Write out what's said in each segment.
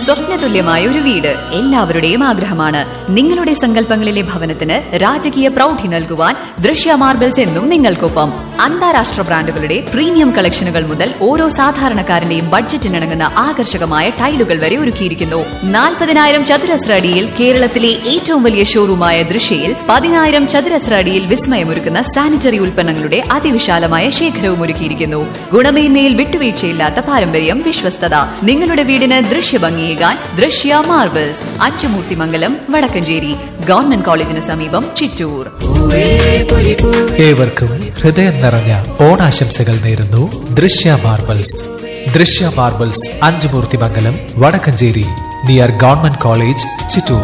സ്വപ്നതുല്യമായ ഒരു വീട് എല്ലാവരുടെയും ആഗ്രഹമാണ് നിങ്ങളുടെ സങ്കല്പങ്ങളിലെ ഭവനത്തിന് രാജകീയ പ്രൗഢി നൽകുവാൻ ദൃശ്യ മാർബിൾസ് എന്നും നിങ്ങൾക്കൊപ്പം അന്താരാഷ്ട്ര ബ്രാൻഡുകളുടെ പ്രീമിയം കളക്ഷനുകൾ മുതൽ ഓരോ സാധാരണക്കാരന്റെയും ബഡ്ജറ്റിനിണങ്ങുന്ന ആകർഷകമായ ടൈലുകൾ വരെ ഒരുക്കിയിരിക്കുന്നു നാൽപ്പതിനായിരം ചതുരശ്ര അടിയിൽ കേരളത്തിലെ ഏറ്റവും വലിയ ഷോറൂമായ ദൃശ്യയിൽ പതിനായിരം ചതുരശ്ര അടിയിൽ വിസ്മയമൊരുക്കുന്ന സാനിറ്ററി ഉൽപ്പന്നങ്ങളുടെ അതിവിശാലമായ ശേഖരവും ഒരുക്കിയിരിക്കുന്നു ഗുണമേന്മയിൽ വിട്ടുവീഴ്ചയില്ലാത്ത പാരമ്പര്യം വിശ്വസ്തത നിങ്ങളുടെ വീടിന് ദൃശ്യഭംഗിയേകാൻ ദൃശ്യ മാർബിൾസ് അച്ചുമൂർത്തിമംഗലം വടക്കഞ്ചേരി ഗവൺമെന്റ് കോളേജിന് സമീപം ചിറ്റൂർ ഏവർക്കും ഹൃദയം നിറഞ്ഞ ഓണാശംസകൾ നേരുന്നു Drishya marbles Drishya marbles Anchumoorthimangalam Vadakkanchery near government college Chittur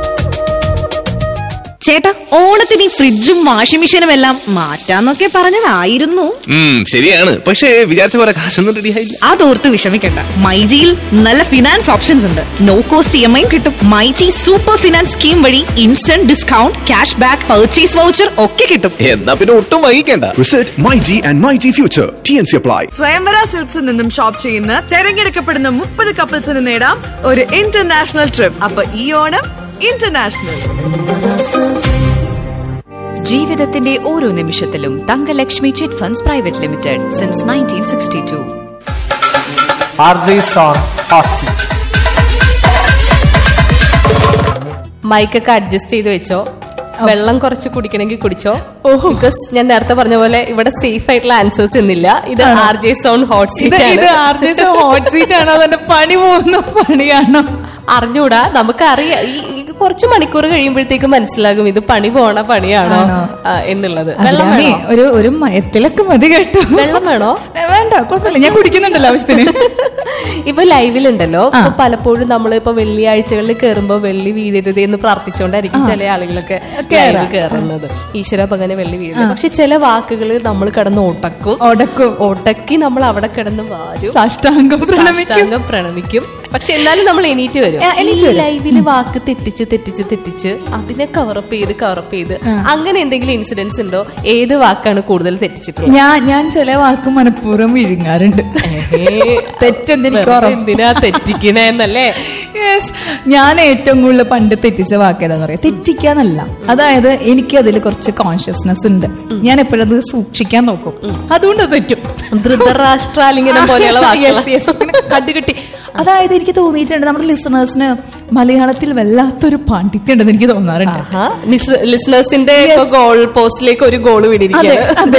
ചേട്ടാ ഓണത്തിന് ഈ ഫ്രിഡ്ജും വാഷിംഗ് മെഷീനും എല്ലാം മാറ്റാന്നൊക്കെ പറഞ്ഞതായിരുന്നു ഉം, ശരിയാണ് പക്ഷേ വിചാരിച്ച പോലെ കാശൊന്നും റെഡി ആയില്ല അതോർത്ത് വിഷമിക്കണ്ട മൈജിയിൽ നല്ല ഫിനാൻസ് ഓപ്ഷൻസ് ഉണ്ട് no cost E M I കിട്ടും മൈജി സൂപ്പർ ഫിനാൻസ് സ്കീം വഴി instant discount cash back purchase voucher ഒക്കെ കിട്ടും എന്നാ പിന്നെ ഒട്ടും വൈകിക്കണ്ട Visit MyG and MyG Future. TNC apply. സ്വയംവര സിൽക്സിൽ നിന്നും ഷോപ്പ് ചെയ്യുന്ന തെരഞ്ഞെടുക്കപ്പെടുന്ന മുപ്പത് കപ്പിൾസിന് നേടാം ഒരു ഇന്റർനാഷണൽ ട്രിപ്പ് അപ്പൊ ഈ ഓണം ഇന്റർനാഷണൽ ജീവിതത്തിന്റെ ഓരോ നിമിഷത്തിലും Thankalakshmi chit funds private limited since nineteen sixty two R J zone hot seat മൈക്കൊക്കെ അഡ്ജസ്റ്റ് ചെയ്ത് വെച്ചോ വെള്ളം കുറച്ച് കുടിക്കണമെങ്കിൽ കുടിച്ചോ ബിക്കോസ് ഞാൻ നേരത്തെ പറഞ്ഞ പോലെ ഇവിടെ സേഫ് ആയിട്ടുള്ള ആൻസേഴ്സ് എന്നില്ല ഇത് ആർ ജെ സോൺ ഹോട്ട് ഇത് സീറ്റ് ഇത് ആർ ജെ ഹോട്ട് സീറ്റ് ആണോ അതിന്റെ പണി പോകുന്ന പണിയാണോ അറിഞ്ഞൂടാ നമുക്കറിയാം ഈ ഈ കുറച്ച് മണിക്കൂർ കഴിയുമ്പോഴത്തേക്ക് മനസ്സിലാകും ഇത് പണി പോണ പണിയാണോ ആണോ? ആ, എന്നുള്ളത് വെള്ളം അല്ലാമേ, വേണോ ഒരു ഒരു മയത്തിലൊക്കെ മതി കേട്ടോ വെള്ളം വേണോ ഏ, വേണ്ട കുഴപ്പമില്ല ഞാൻ കുടിക്കുന്നുണ്ടല്ലോ ആവശ്യത്തിന് ഇപ്പൊ ലൈവിലുണ്ടല്ലോ ഇപ്പൊ പലപ്പോഴും നമ്മൾ ഇപ്പൊ വെള്ളിയാഴ്ചകളിൽ കയറുമ്പോ വെള്ളി വീഴരുത് എന്ന് പ്രാർത്ഥിച്ചുകൊണ്ടായിരിക്കും ചില ആളുകളൊക്കെ ലൈവ് കയറുന്നത് ഈശ്വര പകനെ വെള്ളി വീഴുന്നത് പക്ഷെ ചില വാക്കുകൾ നമ്മൾ കിടന്ന് ഒട്ടക്കും ഒടക്കും ഒട്ടക്കി നമ്മൾ അവിടെ കിടന്ന് വാരും സാഷ്ടാംഗം പ്രണമിക്കും സാഷ്ടാംഗം പ്രണമിക്കും പക്ഷെ എന്നാലും നമ്മൾ എണീറ്റ് വരും ആ, എണീറ്റ് ഈ വരും. ലൈവില് വാക്ക് തെറ്റിച്ച് തെറ്റിച്ച് തെറ്റിച്ച് അതിനെ കവറപ്പ് ചെയ്ത് കവറപ്പ് ചെയ്ത് അങ്ങനെ എന്തെങ്കിലും ഇൻസിഡൻസ് ഉണ്ടോ ഏത് വാക്കാണ് കൂടുതൽ തെറ്റിച്ചിട്ടുള്ളത് ഞാൻ ഞാൻ ചില വാക്ക് മനഃപൂർവ്വം വിഴുങ്ങാറുണ്ട് തെറ്റെന്ന് എനിക്ക് വെറുതെ ഉറപ്പ്. എന്തിനാ തെറ്റിക്കണേന്നല്ലേ Yes. ഞാൻ ഏറ്റവും കൂടുതൽ പണ്ട് തെറ്റിച്ച വാക്ക് ഏതാന്ന് പറയാം തെറ്റിക്കാനല്ല അതായത് എനിക്ക് അതിൽ കുറച്ച് കോൺഷ്യസ്നെസ് ഉണ്ട് ഞാൻ എപ്പോഴും അത് സൂക്ഷിക്കാൻ നോക്കും അതുകൊണ്ട് അത് തെറ്റും ധൃതരാഷ്ട്രാലിംഗനം പോലെയുള്ള വാക്കുകൾ Yes, yes. ഇങ്ങനെ കണ്ടുകെട്ടി അതായത് എനിക്ക് തോന്നിയിട്ടുണ്ട് നമ്മുടെ ലിസണേഴ്സിന് മലയാളത്തിൽ വല്ലാത്തൊരു പാണ്ഡിത്യം ഉണ്ടെന്ന് എനിക്ക് തോന്നാറുണ്ട് ലിസണേഴ്സിന്റെ ഇപ്പൊ ഗോൾ പോസ്റ്റിലേക്ക് ഒരു ഗോൾ അതെ വിടിയിരിക്കുകയാണ് അതെ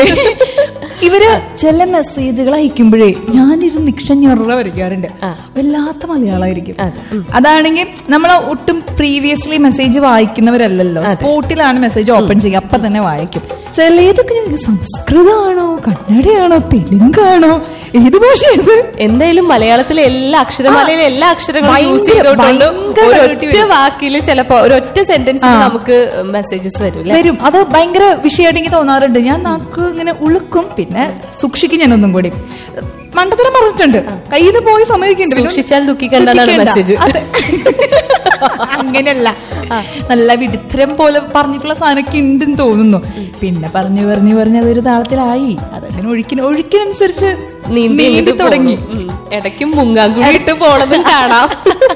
ഇവര് ചില മെസ്സേജുകൾ അയക്കുമ്പോഴേ ഞാനൊരു നിക്ഷഞ്ഞൊറ വരയ്ക്കാറുണ്ട് വല്ലാത്ത മലയാളമായിരിക്കും അതാണെങ്കിൽ നമ്മൾ ഒട്ടും പ്രീവിയസ്ലി മെസ്സേജ് വായിക്കുന്നവരല്ലല്ലോ സ്പോട്ടിലാണ് മെസ്സേജ് ഓപ്പൺ ചെയ്യുക അപ്പൊ തന്നെ വായിക്കും ചിലതൊക്കെ ഞങ്ങൾക്ക് സംസ്കൃതമാണോ കന്നഡയാണോ തെലുങ്കാണോ ഏത് ഭാഷയത് എന്തായാലും മലയാളത്തിലെ എല്ലാ അക്ഷരമാലയിലെ എല്ലാ അക്ഷരങ്ങളും ഭയങ്കര- യൂസ് ചെയ്തോണ്ട് ഭയങ്കര ഒരൊറ്റ വാക്കിൽ ചിലപ്പോ ഒരൊറ്റ സെന്റൻസിൽ നമുക്ക് മെസ്സേജസ് വരും അല്ലേ വരും അത് ഭയങ്കര വിഷയമായിട്ട് എനിക്ക് തോന്നാറുണ്ട് ഞാൻ നാക്ക് ഇങ്ങനെ ഉളുക്കും പിന്നെ സൂക്ഷിക്കും ഞാൻ ഒന്നും കൂടി മണ്ടത്തരം പറഞ്ഞിട്ടുണ്ട് കയ്യിൽ നിന്ന് പോയി സമയക്കുന്നുണ്ട് സൂക്ഷിച്ചാൽ ദുഃഖിക്കണ്ടെന്നാണ് മെസ്സേജ് അങ്ങനെയല്ല നല്ല വിടുത്തരം പോലെ പറഞ്ഞിട്ടുള്ള സാധനമൊക്കെ ഉണ്ടെന്ന് തോന്നുന്നു പിന്നെ പറഞ്ഞു പറഞ്ഞു പറഞ്ഞു അതൊരു താളത്തിലായി അതങ്ങനെ ഒഴുക്കിന് ഒഴുക്കിനനുസരിച്ച് നീന്തി നീന്തി നീന്തി തുടങ്ങി ഉം. ഇടയ്ക്കും മുങ്ങാങ്കുഴി ഇട്ട് പോണതും കാണാം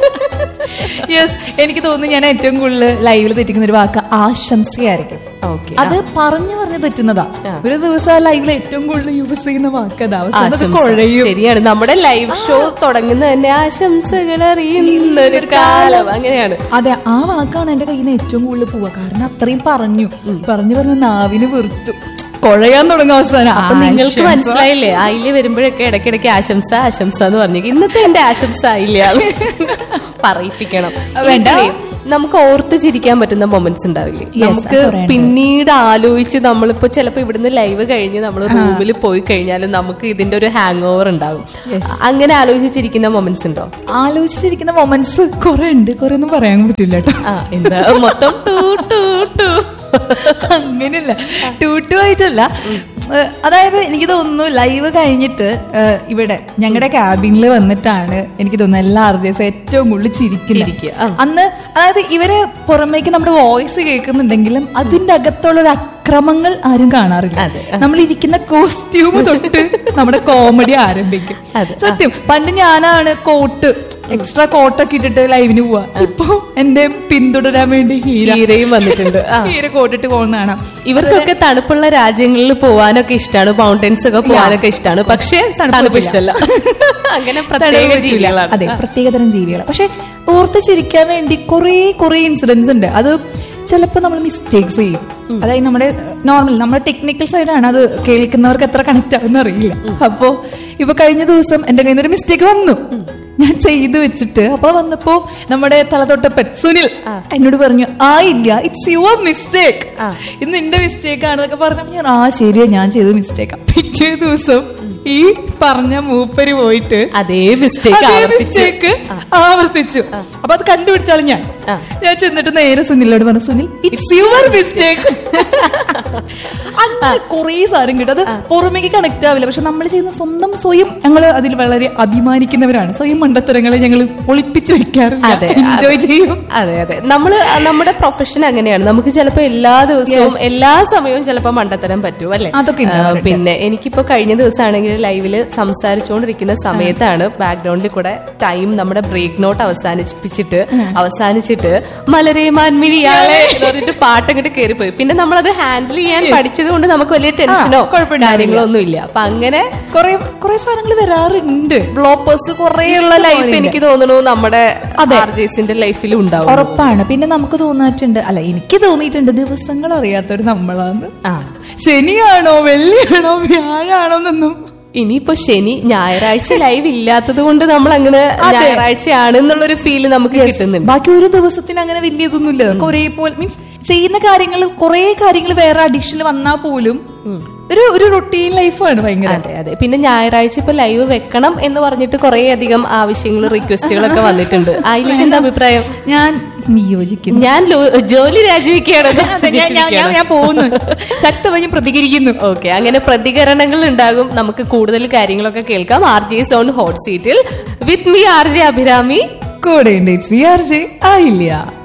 യെസ് എനിക്ക് തോന്നുന്നു ഞാൻ ഏറ്റവും കൂടുതൽ ലൈവിൽ തെറ്റിക്കുന്ന ഒരു വാക്ക് ആശംസയായിരിക്കും ഓക്കെ അത് പറഞ്ഞു പറഞ്ഞു പറ്റുന്നതാ ഒരു ദിവസം ലൈവിൽ ഏറ്റവും കൂടുതൽ യൂസ് ചെയ്യുന്ന വാക്ക് അതാ അവസാനം അത് ആശംസ കുഴയും ശരിയാണ് നമ്മുടെ ലൈവ് ഷോ തുടങ്ങുന്ന തന്നെ ആശംസകൾ അറിയുന്നൊരു കാലം അങ്ങനെയാണ് അതെ ആ വാക്കാണ് എന്റെ കയ്യിൽ നിന്ന് ഏറ്റവും കൂടുതൽ പോവുക കാരണം അത്രയും പറഞ്ഞു പറഞ്ഞു പറഞ്ഞു നാവിന് വെറുത്തു കുഴയാൻ തുടങ്ങും അവസാനം അപ്പൊ നിങ്ങൾക്ക് ആശംസ. മനസ്സിലായില്ലേ അയില് വരുമ്പോഴൊക്കെ ഇടയ്ക്കിടയ്ക്ക് ആശംസ ആശംസ എന്ന് പറഞ്ഞു ഇന്നത്തെ എന്റെ ആശംസ ആയില്ല പറയിപ്പിക്കണം വേണ്ട. ഇനിയിപ്പോഴേ നമുക്ക് ഓർത്ത് ചിരിക്കാൻ പറ്റുന്ന മൊമെന്റ്സ് ഉണ്ടാവില്ലേ Yes, നമുക്ക് അത് പറയാനുണ്ട്. പിന്നീട് ആലോചിച്ച് നമ്മളിപ്പോ ചിലപ്പോ ഇവിടുന്ന് ലൈവ് കഴിഞ്ഞ് നമ്മൾ റൂമിൽ പോയി കഴിഞ്ഞാൽ നമുക്ക് ഇതിന്റെ ഒരു ഹാങ് ഓവർ ഉണ്ടാവും അങ്ങനെ ആലോചിച്ച് ചിരിക്കുന്ന മൊമെന്റ്സ് ഉണ്ടോ ആലോചിച്ചിരിക്കുന്ന മൊമെന്റ്സ് കുറെ ഉണ്ട് കുറെ ഒന്നും പറയാൻ പറ്റില്ല കേട്ടോ ആ എന്താ മൊത്തം ടൂ ടൂ ടൂ അങ്ങനെയല്ല ടൂട്ടു ആയിട്ടല്ല ഏഹ് അതായത് എനിക്ക് തോന്നുന്നു ലൈവ് കഴിഞ്ഞിട്ട് ഏഹ് ഇവിടെ ഞങ്ങളുടെ ക്യാബിനിൽ വന്നിട്ടാണ് എനിക്ക് തോന്നുന്നു എല്ലാ ആർജേഴ്സും ഏറ്റവും കൂടുതൽ ചിരിക്കുക, ചിരിക്കുന്നത് ആ. അന്ന് അതായത് ഇവര് പുറമേക്ക് നമ്മുടെ വോയിസ് കേൾക്കുന്നുണ്ടെങ്കിലും അതിന്റെ അകത്തുള്ള ഒരു അക്രമങ്ങൾ ആരും കാണാറില്ല അതെ, നമ്മൾ ഇരിക്കുന്ന കോസ്റ്റ്യൂം തൊട്ട് നമ്മുടെ കോമഡി ആരംഭിക്കും അതെ, ആ. സത്യം പണ്ട് ഞാനാണ് കോട്ട് എക്സ്ട്രാ കോട്ടൊക്കെ ഇട്ടിട്ട് ലൈവിന് പോവാ ഇപ്പൊ എന്റെ പിന്തുടരാൻ വേണ്ടി ഹീര ഹീരയും വന്നിട്ടുണ്ട് ആ. ഹീര കോട്ടിട്ട് പോകുന്നതാണ് ഇവർക്കൊക്കെ തണുപ്പുള്ള രാജ്യങ്ങളിൽ പോവാനൊക്കെ ഇഷ്ടമാണ് മൗണ്ടൻസ് ഒക്കെ പോവാനൊക്കെ ഇഷ്ടമാണ് പക്ഷേ തണുപ്പ് ഇഷ്ടമല്ല അങ്ങനെ പ്രത്യേക ജീവികളാണ് അതെ പ്രത്യേകതരം ജീവികൾ പക്ഷെ ഓർത്ത് ചിരിക്കാൻ വേണ്ടി കുറെ കുറെ ഇൻസിഡൻസ് ഉണ്ട് അത് ചിലപ്പോൾ നമ്മൾ മിസ്റ്റേക്സ് ചെയ്യും അതായത് നമ്മുടെ നോർമൽ നമ്മുടെ ടെക്നിക്കൽ സൈഡാണ് അത് കേൾക്കുന്നവർക്ക് എത്ര കണക്ട് ആവുന്ന അറിയില്ല അപ്പോ ഇപ്പൊ കഴിഞ്ഞ ദിവസം എന്റെ കയ്യിൽ നിന്ന് ഒരു മിസ്റ്റേക്ക് വന്നു ഞാൻ ചെയ്തു വെച്ചിട്ട് അപ്പൊ വന്നപ്പോ നമ്മുടെ തലതൊട്ടപ്പൻ സുനിൽ എന്നോട് പറഞ്ഞു ആ ഇല്ല ഇറ്റ്സ് യുവർ മിസ്റ്റേക്ക് ഇത് നിന്റെ മിസ്റ്റേക്ക് ആണെന്നൊക്കെ പറഞ്ഞപ്പോ ഞാൻ ആ ശരിയാ ഞാൻ ചെയ്ത മിസ്റ്റേക്കാ പിറ്റേ ദിവസം ഈ പറഞ്ഞ മൂപ്പര് പോയിട്ട് അതേ മിസ്റ്റേക്ക് അതേ ആവർത്തിച്ചു mistake ആവർത്തിച്ചു അപ്പൊ അത് കണ്ടുപിടിച്ചാലും ഞാൻ ഞാൻ ചെന്നിട്ട് നേരെ സുനിലോട് പറഞ്ഞു സുനിൽ ഇറ്റ്സ് യുവർ മിസ്റ്റേക്ക് അങ്ങനെ കുറേ സാധനം കിട്ടും അത് പുറമേക്ക് കണക്ട് ആവില്ല പക്ഷെ നമ്മൾ ചെയ്യുന്ന സ്വന്തം സ്വയം ഞങ്ങൾ അതിൽ വളരെ അഭിമാനിക്കുന്നവരാണ് സ്വയം മണ്ടത്തരങ്ങളെ ഞങ്ങൾ ഒളിപ്പിച്ചു വെക്കാറില്ല അതെ എൻജോയ് ചെയ്യും അതെ അതെ നമ്മള് നമ്മുടെ പ്രൊഫഷൻ അങ്ങനെയാണ് നമുക്ക് ചിലപ്പോ എല്ലാ ദിവസവും എല്ലാ സമയവും ചിലപ്പോ മണ്ടത്തരം പറ്റും അല്ലെ അതൊക്കെ ഉണ്ടാവാറുണ്ട്. പിന്നെ എനിക്കിപ്പോ കഴിഞ്ഞ ദിവസമാണെങ്കിൽ ലൈവില് സംസാരിച്ചുകൊണ്ടിരിക്കുന്ന സമയത്താണ് ബാക്ക്ഗ്രൗണ്ടിൽ കൂടെ ടൈം നമ്മുടെ ബ്രേക്ക് നോട്ട് അവസാനിപ്പിച്ചിട്ട് അവസാനിച്ചിട്ട് മലരെ മാൻമിഴിയാളെ എന്ന് പറഞ്ഞിട്ട് പാട്ട് അങ്ങോട്ട് കയറിപ്പോയി പിന്നെ നമ്മളത് ഹാൻഡിൽ ചെയ്യാൻ പഠിച്ചത് കൊണ്ട് നമുക്ക് വലിയ ടെൻഷനോ കുഴപ്പമുണ്ടാവില്ല. കാര്യങ്ങളോ ഒന്നും ഇല്ല അപ്പൊ അങ്ങനെ കുറെ കുറെ സാധനങ്ങൾ വരാറുണ്ട് ബ്ലോപ്പേഴ്സ് കുറേയുള്ള ലൈഫ് എനിക്ക് തോന്നുന്നു നമ്മുടെ ആർജേസിന്റെ ലൈഫിലും ഉണ്ടാവും ഉറപ്പാണ് പിന്നെ നമുക്ക് തോന്നിയിട്ടുണ്ട് അല്ല എനിക്ക് തോന്നിയിട്ടുണ്ട് ദിവസങ്ങൾ അറിയാത്തൊരു നമ്മളാന്ന് ആ ശനിയാണോ വെള്ളിയാണോ വ്യാഴാണോ എന്നൊന്നും ഇനിയിപ്പോ ശനി ഞായറാഴ്ച ലൈവ് ഇല്ലാത്തത് കൊണ്ട് നമ്മൾ അങ്ങനെ ഞായറാഴ്ചയാണ് എന്നുള്ളൊരു ഫീല് നമുക്ക് കിട്ടുന്നുണ്ട് ബാക്കി ഒരു ദിവസത്തിന് അങ്ങനെ വലിയതൊന്നുമില്ല കുറെ പോലെ മീൻസ് ചെയ്യുന്ന കാര്യങ്ങൾ കുറെ കാര്യങ്ങൾ വേറെ അഡീഷണൽ വന്നാൽ പോലും ഒരു ഒരു റൊട്ടീൻ ലൈഫാണ് ഭയങ്കര അതെ അതെ പിന്നെ ഞായറാഴ്ച ഇപ്പൊ ലൈവ് വെക്കണം എന്ന് പറഞ്ഞിട്ട് കുറെ അധികം ആവശ്യങ്ങൾ റിക്വസ്റ്റുകളൊക്കെ വന്നിട്ടുണ്ട് അതിലേക്ക് എന്താ അഭിപ്രായം ഞാൻ വിയോജിക്കുന്നു ഞാൻ ലോ- ജോലി രാജിവെക്കുകയാണെന്ന് അതെ, ഞാൻ- ഞാൻ- ഞാൻ- ഞാൻ പോകുന്നു ശക്തമായി പ്രതികരിക്കുന്നു ഓക്കെ അങ്ങനെ പ്രതികരണങ്ങൾ ഉണ്ടാകും നമുക്ക് കൂടുതൽ കാര്യങ്ങളൊക്കെ കേൾക്കാം ആർ ജെ സോൺ ഹോട്ട് സീറ്റിൽ with me R J Abhirami കൂടെ ഉണ്ട് ഇറ്റ്സ് വി ആർ ജെ ആയില്ല